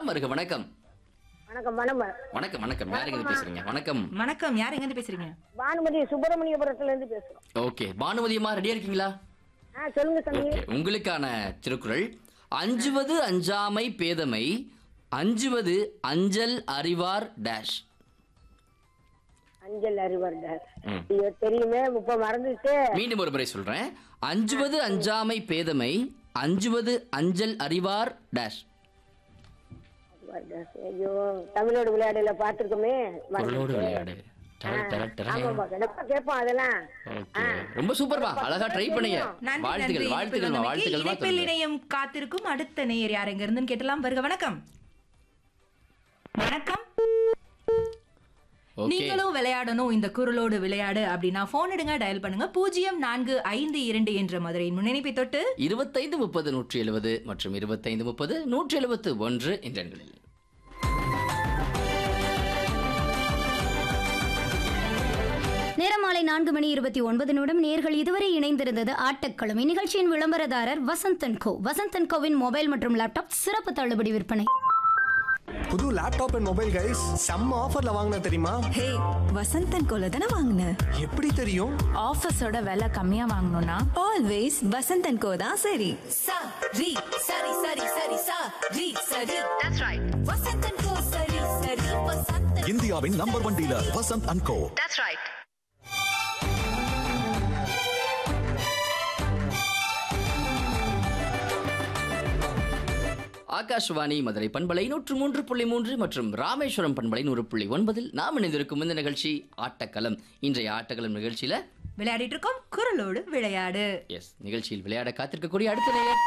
வருக வணக்கம் வணக்கம் வணக்கம் வணக்கம் வணக்கம் யாருங்க இருந்து பேசுறீங்க வணக்கம் வணக்கம் யார் எங்க இருந்து பேசுறீங்க பானுமதி சுப்பிரமணியபுரத்துல இருந்து பேசுறோம் ஓகே பானுமதி அம்மா ரெடியா இருக்கீங்களா ஆ சொல்லுங்க தம்பி ஓகே உங்களுக்கான திருக்குறள் அஞ்சுவது அஞ்சாமை பேதமை அஞ்சுவது அஞ்சல் அறிவார் டேஷ் அஞ்சல் அறிவர் டாஸ் ம். ஐயோ தெரியுமே இப்ப மறந்துட்டு மீண்டும் ஒரு முறை சொல்றேன் அஞ்சுவது அஞ்சாமை பேதமை அஞ்சுவது அஞ்சல் அறிவார் டேஷ் அறிவார் டாஸ். ஐயோ தமிழோட விளையாடுல பாத்துருக்கோமே குரலோடு விளையாடு டர, டர, டர. ஆமாப்பா கண்டிப்பா கேட்போம் அதெல்லாம் ஓகே ரொம்ப சூப்பர்பா அழகா ட்ரை பண்ணீங்க நன்றி வாழ்த்துக்கள் நன்றி வாழ்த்துக்கள்மா இணைப்பில் வாழ்த்துக்கள்மா இணைப்பில் தொடர்ந்து. இணையம் காத்திருக்கும் அடுத்த நேயர் யார் எங்க இருந்துன்னு கேட்டலாம் வருக வணக்கம் வணக்கம் ஓகே நீங்களும் விளையாடணும் இந்த குரலோடு விளையாடு அப்படின்னா போன் எடுங்க டயல் பண்ணுங்க பூஜ்ஜியம் நான்கு ஐந்து இரண்டு என்ற மதுரையின் முன்னிணைப்பை தொட்டு இருபத்தைந்து முப்பது நூற்றி எழுபது மற்றும் இருபத்தைந்து முப்பது நூற்றி எழுபத்து ஒன்று என்ற எண்களில் நேரம் மாலை நான்கு மணி இருபத்தி ஒன்பது நிமிடம் நேர்கள் இதுவரை இணைந்திருந்தது ஆட்டக்களம் இந்நிகழ்ச்சியின் விளம்பரதாரர் வசந்தன் கோ வசந்தன் கோவின் மொபைல் மற்றும் லேப்டாப் சிறப்பு தள்ளுபடி விற்பனை புது லேப்டாப் அண்ட் மொபைல் கைஸ் செம்ம ஆஃபர்ல வாங்கின தெரியுமா ஹே வசந்தன் கோல தானே வாங்கின எப்படி தெரியும் ஆஃபீஸோட விலை கம்மியா வாங்கணும்னா ஆல்வேஸ் வசந்தன் கோ தான் சரி sa ri sari sari sari sa ri sari that's right vasantan ko sari sari vasantan இந்தியாவின் number one dealer Vasanth and co that's right Akashvani Madurai பண்பலை நூற்று மூன்று புள்ளி மூன்று மற்றும் ராமேஸ்வரம் பண்பலை நூறு புள்ளி ஒன்பதில் நாம் இணைந்திருக்கும் இந்த நிகழ்ச்சி ஆட்டக்களம் இன்றைய ஆட்டக்களம் நிகழ்ச்சியில விளையாடிட்டு இருக்கோம் குரலோடு விளையாடு எஸ் நிகழ்ச்சியில் விளையாட காத்திருக்கக்கூடிய அடுத்த நேயர்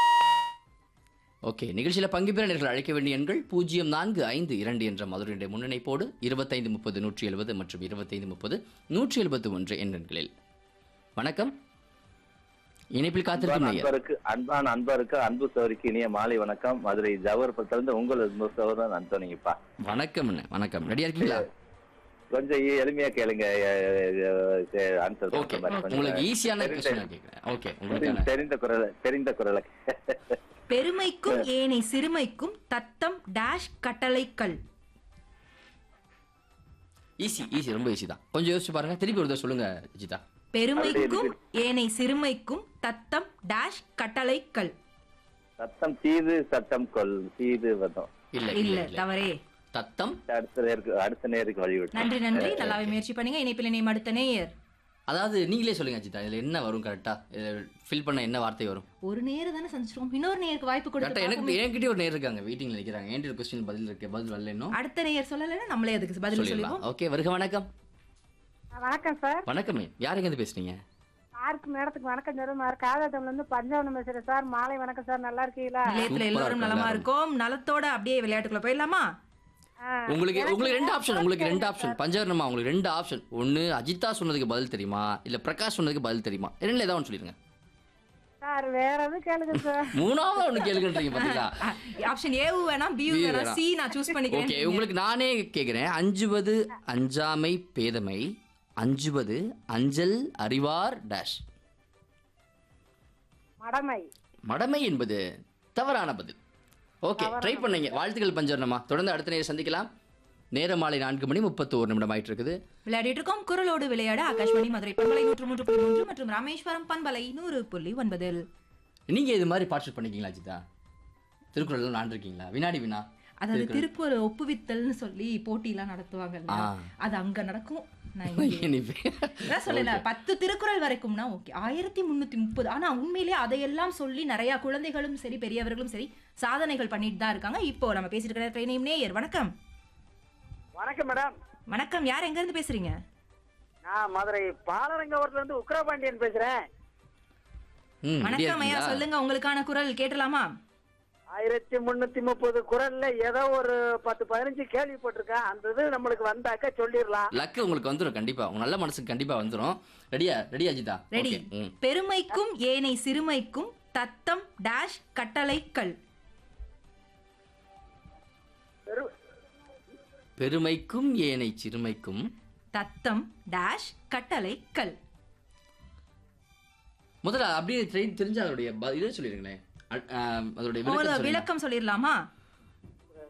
ஓகே நிகழ்ச்சியில பங்கு பெற நேர்கள் அழைக்க வேண்டிய எண்கள் பூஜ்ஜியம் நான்கு ஐந்து இரண்டு என்ற மதுரையுடைய முன்னணிப்போடு இருபத்தைந்து முப்பது நூற்றி எழுபது மற்றும் இருபத்தைந்து முப்பது நூற்றி எழுபத்து ஒன்று என்ற எண்களில் வணக்கம் இணைப்பில் காத்திருக்கும் அன்பான நேயர் அன்பருக்கு அன்பான அன்பருக்கு அன்பு சோரிக்கு இனிய மாலை வணக்கம் மதுரை ஜவஹர்புரத்திலிருந்து உங்கள் அன்பு சோதரன் அந்தோனிங்கப்பா வணக்கம் அண்ணே, வணக்கம் ரெடியா இருக்கீங்களா கொஞ்சம் எ- எளிமையா கேளுங்க ஆன்சர் ஓகே உங்களுக்கு ஈஸியான கொஸ்டின் கேட்குறேன் ஓகே உங்களுக்கான தெரிந்த குரல் தெரிந்த குரலை பெருமைக்கும் ஏனை சிறுமைக்கும் தத்தம் டேஷ் கட்டளைக்கல் ஈஸி ஈஸி ரொம்ப ஈஸி தான் கொஞ்சம் யோசிச்சு பாருங்க திருப்பி ஒரு தடவை சொல்லுங்க ஜிதா பெருமைக்கும் ஏனை சிறுமைக்கும் தத்தம் டேஷ் கட்டளைக்கல் சத்தம் தீது சட்டம் கொல் தீது வதம் இல்ல இல்ல இல்ல இல்ல தவறே தத்தம் அடுத்த நேருக்கு அடுத்த நேருக்கு வழிவிட்டு நன்றி நன்றி நல்லாவே முயற்சி பண்ணீங்க இணைப்பில் இணையம் அடுத்த நேயர் அதாவது நீங்களே சொல்லுங்க ஜிதா இதுல என்ன வரும் கரெக்டா ஃபில் பண்ண என்ன வார்த்தை வரும் ஒரு நேரம் தானே சந்திச்சிருக்கோம் இன்னொரு நேருக்கு வாய்ப்பு கரெக்டா கொடுத்து எனக்கு பார்ப்போமே. என்கிட்ட ஒரு நேர் இருக்காங்க வெயிட்டிங்ல நிக்கிறாங்க என்கிட்ட கொஸ்டின் பதில் இருக்கு பதில் வரல இன்னும் அடுத்த நேயர் சொல்லலைன்னா நம்மளே அதுக்கு பதில் சொல்லிடலாம் சொல்லிடுவோம் ஓகே வருக வணக்கம் வணக்கம் சார் வணக்கமே யாருங்க இருந்து பேசுறீங்க சாருக்கு மேடத்துக்கு வணக்கம் சொல்லுமா காதாட்டம்ல இருந்து பஞ்சாபம் பேசுறேன் சார் மாலை வணக்கம் சார் நல்லா இருக்கீங்களா நிலையத்துல சூப்பரா எல்லாரும் இருக்கு நலமா எல்லாரும். இருக்கும் நலத்தோட அப்படியே விளையாட்டுக்குள்ள போயிடலாமா ஆ, உங்களுக்கு எனக்கு உங்களுக்கு ரெண்டு ஆப்ஷன் உங்களுக்கு ரெண்டு கேளுங்க ஆப்ஷன் பஞ்சவர்ணமா உங்களுக்கு ரெண்டு ஆப்ஷன் ஒன்னு அஜிதா சொன்னதுக்கு பதில் தெரியுமா இல்ல பிரகாஷ் சொன்னதுக்கு பதில் தெரியுமா ரெண்டுல ஏதாவது ஒன்று சொல்லிருங்க சார் வேற எதுவும் கேளுங்க சார் மூணாவது ஒன்று கேளுங்கன்றீங்க பாத்தீங்களா ஆப்ஷன் ஏ வேணாம் பி B வேணாம் வேணாம். சி நான் சூஸ் ஓகே பண்ணிக்கிறேன் உங்களுக்கு நானே கேக்குறேன் அஞ்சுவது அஞ்சாமை பேதமை அஞ்சுவது அஞ்சல் அறிவார் டேஷ் மடமை மடமை என்பது தவறான பதில் ஓகே ட்ரை பண்ணீங்க வாழ்த்துக்கள் பஞ்சவர்ணமா தொடர்ந்து அடுத்த நேரம் சந்திக்கலாம் நேரம் மாலை நான்கு மணி முப்பத்தி ஒரு நிமிடம் ஆயிட்டு இருக்குது விளையாடிட்டு இருக்கோம் குரலோடு விளையாட ஆகாஷ்வாணி மதுரை பண்பலை நூற்று மூன்று புள்ளி மூன்று மற்றும் ராமேஸ்வரம் பண்பலை நூறு புள்ளி ஒன்பதில் நீங்க இது மாதிரி பார்ட்டிசிபேட் பண்ணிருக்கீங்களா ஜிதா திருக்குறள் நான் இருக்கீங்களா வினாடி வினா அதாவது திருப்பூர் ஒப்புவித்தல்னு சொல்லி போட்டியெல்லாம் நடத்துவாங்கல்ல ஆ. அது அங்க நடக்கும் நான் இங்க இனிமே. அதான் சொல்லல பத்து திருக்குறள் வரைக்கும்னா ஓகே ஆயிரத்தி முன்னூத்தி முப்பது ஆனா உண்மையிலேயே அதையெல்லாம் சொல்லி நிறைய குழந்தைகளும் சரி பெரியவர்களும் சரி சாதனைகள் பண்ணிட்டு தான் இருக்காங்க இப்போ நம்ம பேசிட்டு இருக்கிற ட்ரெயினையும் நேயர் வணக்கம் வணக்கம் மேடம் வணக்கம் யார் எங்க இருந்து பேசுறீங்க நான் மதுரை பாலரங்கவரத்துல இருந்து உக்ரபாண்டியன் பேசுறேன் ம், ready வணக்கம் ஐயா இருக்கீங்களா? சொல்லுங்க உங்களுக்கான குரல் கேட்டலாமா ஆயிரத்தி முன்னூத்தி முப்பது குரல்ல ஏதோ ஒரு பத்து பதினஞ்சு கேள்விப்பட்டிருக்கேன் அந்த இது நம்மளுக்கு வந்தாக்க சொல்லிடலாம் லக்கு உங்களுக்கு வந்துரும் கண்டிப்பா உங்க நல்ல மனசுக்கு கண்டிப்பா வந்துரும் ரெடியா ரெடியா ஜிதா ரெடி Okay, ம். பெருமைக்கும் ஏனை சிறுமைக்கும் தத்தம் டேஷ் கட்டளைக்கல் பெருமைக்கும் ஏனை சிறுமைக்கும் தத்தம் டேஷ் கட்டளைக்கல் முதல்ல அப்படியே ட்ரெயின் தெரிஞ்ச அதோடைய ப- இதை சொல்லிருங்களேன் அ- ஆ, அதோடைய ஒரு விளக்கம் சொல்லுங்க. விளக்கம் சொல்லிடலாமா